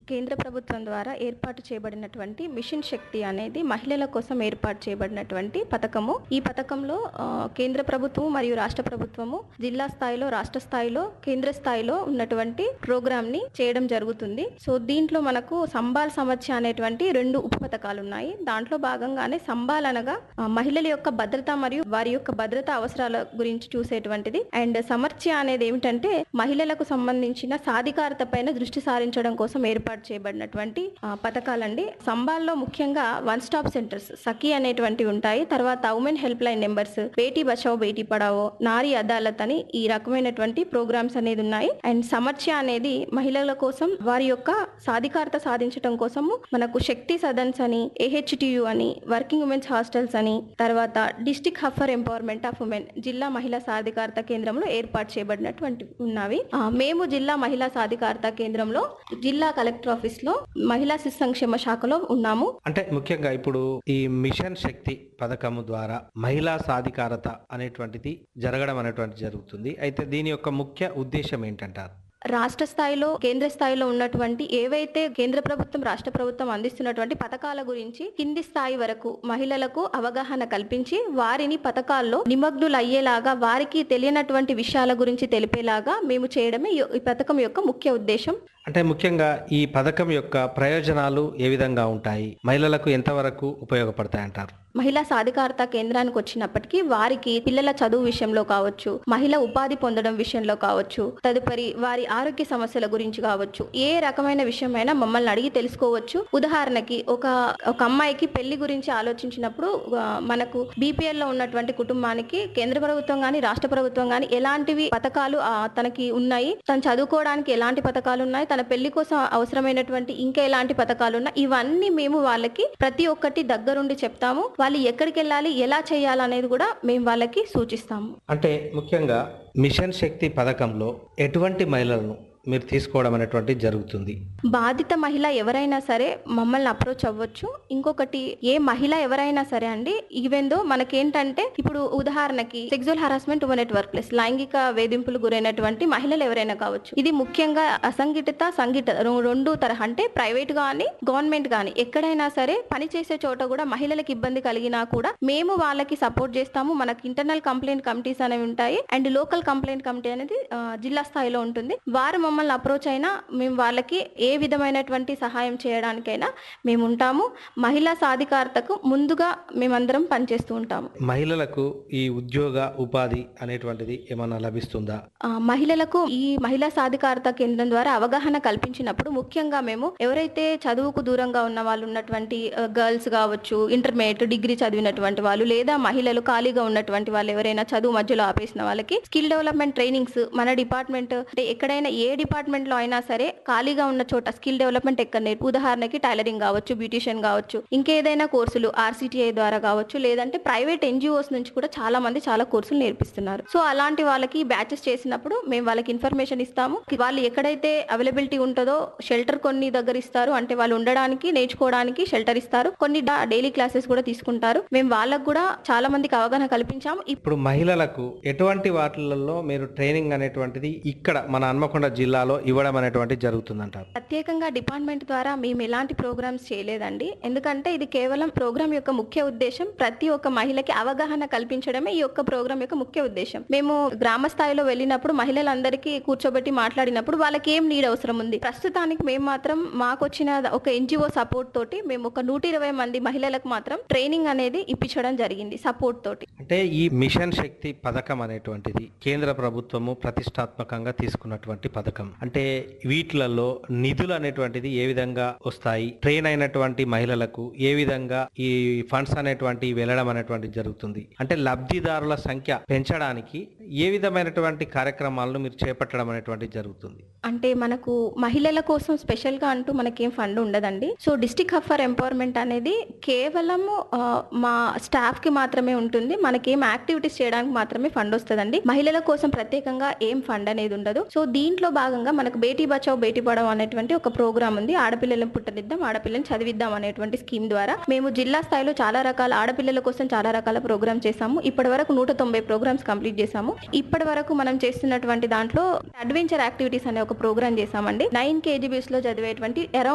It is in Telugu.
కేంద్ర ప్రభుత్వం ద్వారా ఏర్పాటు చేయబడినటువంటి మిషన్ శక్తి అనేది మహిళల కోసం ఏర్పాటు చేయబడినటువంటి పథకము ఈ పథకంలో ఆ, కేంద్ర ప్రభుత్వం మరియు రాష్ట్ర ప్రభుత్వము జిల్లా స్థాయిలో రాష్ట్ర స్థాయిలో కేంద్ర స్థాయిలో ఉన్నటువంటి ప్రోగ్రామ్ ని చేయడం జరుగుతుంది సో దీంట్లో మనకు సంబాల్ సమస్య అనేటువంటి రెండు ఉప పథకాలు ఉన్నాయి దాంట్లో భాగంగానే సంబాల్ అనగా ఆ, మహిళల యొక్క భద్రత మరియు వారి యొక్క భద్రత అవసరాల గురించి చూసేటువంటిది అండ్ సమర్చ అనేది ఏమిటంటే మహిళలకు సంబంధించిన సాధికారత పైన దృష్టి సారించడం కోసం ఏర్పాటు చేయబడినటువంటి ఆ, పథకాలండి సంబాల్లో ముఖ్యంగా వన్ స్టాప్ సెంటర్స్ సఖీ అనేటువంటివి ఉంటాయి తర్వాత women helpline numbers Beti Bachao Beti Padhao Nari Adalat అని ఈ రకమైనటువంటి ప్రోగ్రామ్స్ అనేది ఉన్నాయి అండ్ సమర్చ అనేది మహిళల కోసం వారి యొక్క సాధికారత సాధించడం కోసము మనకు శక్తి సదన్స్ అని ఏహెచ్టియు అని వర్కింగ్ ఉమెన్స్ హాస్టల్స్ అని తర్వాత district hub for empowerment of women జిల్లా మహిళా సాధికారత కేంద్రంలో ఏర్పాటు చేయబడినటువంటి ఉన్నవి ఆ, మేము జిల్లా మహిళా సాధికారత కేంద్రంలో జిల్లా కలెక్టర్ ఆఫీస్ లో మహిళా శిశు సంక్షేమ శాఖలో ఉన్నాము అంటే ముఖ్యంగా ఇప్పుడు ఈ మిషన్ శక్తి పథకము ద్వారా మహిళా సాధికారత అనేటువంటిది జరగడం అనేటువంటిది జరుగుతుంది అయితే దీని యొక్క ముఖ్య ఉద్దేశం ఏంటంటారు రాష్ట్ర స్థాయిలో కేంద్ర స్థాయిలో ఉన్నటువంటి ఏవైతే కేంద్ర ప్రభుత్వం రాష్ట్ర ప్రభుత్వం అందిస్తున్నటువంటి పథకాల గురించి కింది స్థాయి వరకు మహిళలకు అవగాహన కల్పించి వారిని పథకాల్లో నిమగ్నులు అయ్యేలాగా వారికి తెలియనటువంటి విషయాల గురించి తెలిపేలాగా మేము చేయడమే ఈ- ఈ పథకం యొక్క ముఖ్య ఉద్దేశం అంటే ముఖ్యంగా ఈ పథకం యొక్క ప్రయోజనాలు ఏ విధంగా ఉంటాయి మహిళలకు ఎంతవరకు ఉపయోగపడతాయి అంటారు మహిళా సాధికారత కేంద్రానికి వచ్చినప్పటికీ వారికి పిల్లల చదువు విషయంలో కావచ్చు మహిళ ఉపాధి పొందడం విషయంలో కావచ్చు తదుపరి వారి ఆరోగ్య సమస్యల గురించి కావచ్చు ఏ రకమైన విషయమైనా మమ్మల్ని అడిగి తెలుసుకోవచ్చు ఉదాహరణకి ఒక ఒక అమ్మాయికి పెళ్లి గురించి ఆలోచించినప్పుడు ఆ, మనకు బీపీఎల్ లో ఉన్నటువంటి కుటుంబానికి కేంద్ర ప్రభుత్వం గాని రాష్ట్ర ప్రభుత్వం గాని ఎలాంటివి పథకాలు ఆ, తనకి ఉన్నాయి తను చదువుకోవడానికి ఎలాంటి పథకాలు ఉన్నాయి తన పెళ్లి కోసం అవసరమైనటువంటి ఇంకా ఎలాంటి పథకాలు ఉన్నాయి ఇవన్నీ మేము వాళ్ళకి ప్రతి ఒక్కటి దగ్గరుండి చెప్తాము వాళ్ళు ఎక్కడికి వెళ్ళాలి ఎలా చేయాలనేది కూడా మేము వాళ్ళకి సూచిస్తాము అంటే ముఖ్యంగా మిషన్ శక్తి పథకంలో ఎటువంటి మహిళలను మీరు తీసుకోవడం అనేటువంటిది జరుగుతుంది బాధిత మహిళ ఎవరైనా సరే మమ్మల్ని అప్రోచ్ అవ్వచ్చు ఇంకొకటి ఏ మహిళ ఎవరైనా సరే అండి ఈవెందో మనకేంటంటే ఇప్పుడు ఉదాహరణకి sexual harassment women at workplace లైంగిక వేధింపులు గురైనటువంటి మహిళలు ఎవరైనా కావచ్చు ఇది ముఖ్యంగా అసంఘటిత సంఘటిత రెం- రెండు తరహా అంటే ప్రైవేట్ గాని గవర్నమెంట్ గాని ఎక్కడైనా సరే పని చేసే చోట కూడా మహిళలకు ఇబ్బంది కలిగినా కూడా మేము వాళ్ళకి సపోర్ట్ చేస్తాము మనకి ఇంటర్నల్ కంప్లైంట్ కమిటీస్ అనేవి ఉంటాయి అండ్ లోకల్ కంప్లైంట్ కమిటీ అనేది ఆ, జిల్లా స్థాయిలో ఉంటుంది వారు మమ్మల్ని అప్రోచ్ అయినా మేము వాళ్ళకి ఏ విధమైనటువంటి సహాయం చేయడానికైనా మేము ఉంటాము మహిళా సాధికారతకు ముందుగా మేమందరం పనిచేస్తూ ఉంటాము మహిళలకు ఈ ఉద్యోగ ఉపాధి అనేటువంటిది ఏమన్నా లభిస్తుందా ఆ, మహిళలకు ఈ మహిళా సాధికారత కేంద్రం ద్వారా అవగాహన కల్పించినప్పుడు ముఖ్యంగా మేము ఎవరైతే చదువుకు దూరంగా ఉన్న వాళ్ళు ఉన్నటువంటి గర్ల్స్ కావచ్చు ఇంటర్మీడియట్ డిగ్రీ చదివినటువంటి వాళ్ళు లేదా మహిళలు ఖాళీగా ఉన్నటువంటి వాళ్ళు ఎవరైనా చదువు మధ్యలో ఆపేసిన వాళ్ళకి స్కిల్ డెవలప్మెంట్ ట్రైనింగ్స్ మన డిపార్ట్మెంట్ అంటే ఎక్కడైనా ఏ డిపార్ట్మెంట్ లో అయినా సరే ఖాళీగా ఉన్న చోట స్కిల్ డెవలప్మెంట్ ఎక్కడ నేర్పు ఉదాహరణకి టైలరింగ్ కావచ్చు బ్యూటిషియన్ కావచ్చు ఇంకేదైనా కోర్సులు ఆర్సిటిఐ ద్వారా కావచ్చు లేదంటే ప్రైవేట్ ఎన్జిఓస్ నుంచి కూడా చాలా మంది చాలా కోర్సులు నేర్పిస్తున్నారు సో అలాంటి వాళ్ళకి బ్యాచెస్ చేసినప్పుడు మేము వాళ్ళకి ఇన్ఫర్మేషన్ ఇస్తాము వాళ్ళు ఎక్కడైతే అవైలబిలిటీ ఉంటుందో షెల్టర్ కొన్ని దగ్గర ఇస్తారు అంటే వాళ్ళు ఉండడానికి నేర్చుకోవడానికి షెల్టర్ ఇస్తారు కొన్ని డైలీ క్లాసెస్ కూడా తీసుకుంటారు మేము వాళ్ళకు కూడా చాలా మందికి అవగాహన కల్పించాము ఇప్పుడు మహిళలకు ఎటువంటి వాటిలలో మీరు ట్రైనింగ్ అనేటువంటిది ఇక్కడ మన హన్మకొండ జిల్లాలో ఇవ్వడం అనేటువంటిది జరుగుతుందంటారు ప్రత్యేకంగా డిపార్ట్మెంట్ ద్వారా మేము ఎలాంటి ప్రోగ్రామ్స్ చేయలేదండి ఎందుకంటే ఇది కేవలం ప్రోగ్రామ్ యొక్క ముఖ్య ఉద్దేశం ప్రతి ఒక్క మహిళకి అవగాహన కల్పించడమే ఈ యొక్క ప్రోగ్రామ్ యొక్క ముఖ్య ఉద్దేశం మేము గ్రామ స్థాయిలో వెళ్ళినప్పుడు మహిళలందరికీ కూర్చోబెట్టి మాట్లాడినప్పుడు వాళ్ళకి ఏం నీడ్ అవసరం ఉంది ప్రస్తుతానికి మేము మాత్రం మాకు వచ్చిన ఒక ఎన్జిఓ సపోర్ట్ తోటి మేము ఒక నూట ఇరవై మంది మహిళలకు మాత్రం ట్రైనింగ్ అనేది ఇప్పించడం జరిగింది సపోర్ట్ తోటి అంటే ఈ మిషన్ శక్తి పథకం అనేటువంటిది కేంద్ర ప్రభుత్వము ప్రతిష్టాత్మకంగా తీసుకున్నటువంటి పథకం అంటే వీటిలలో నిధులు అనేటువంటిది ఏ విధంగా వస్తాయి ట్రైన్ అయినటువంటి మహిళలకు ఏ విధంగా ఈ ఫండ్స్ అనేటువంటి వెళ్ళడం అనేటువంటిది జరుగుతుంది అంటే లబ్ధిదారుల సంఖ్య పెంచడానికి ఏ విధమైనటువంటి కార్యక్రమాలను మీరు చేపట్టడం అనేటువంటిది జరుగుతుంది అంటే మనకు మహిళల కోసం స్పెషల్ గా అంటూ మనకేం ఫండ్ ఉండదండి so district hub for empowerment అనేది కేవలం ఆ, మా స్టాఫ్ కి మాత్రమే ఉంటుంది మనకేం యాక్టివిటీస్ చేయడానికి మాత్రమే ఫండ్ వస్తుందండి మహిళల కోసం ప్రత్యేకంగా ఏం ఫండ్ అనేది ఉండదు సో దీంట్లో భాగంగా మనకు బేటీ బచావ్ బేటీ పడావ్ అనేటువంటి ఒక ప్రోగ్రామ్ ఉంది ఆడపిల్లలను పుట్టనిద్దాం ఆడపిల్లని చదివిద్దాం అనేటువంటి స్కీమ్ ద్వారా మేము జిల్లా స్థాయిలో చాలా రకాల ఆడపిల్లల కోసం చాలా రకాల ప్రోగ్రామ్ చేసాము ఇప్పటి వరకు నూట తొంభై ప్రోగ్రామ్స్ కంప్లీట్ చేసాము ఇప్పటి వరకు మనం చేస్తున్నటువంటి దాంట్లో అడ్వెంచర్ యాక్టివిటీస్ అనే ఒక ప్రోగ్రామ్ చేసామండి నైన్ కేజీబీస్ లో చదివేటువంటి అరౌండ్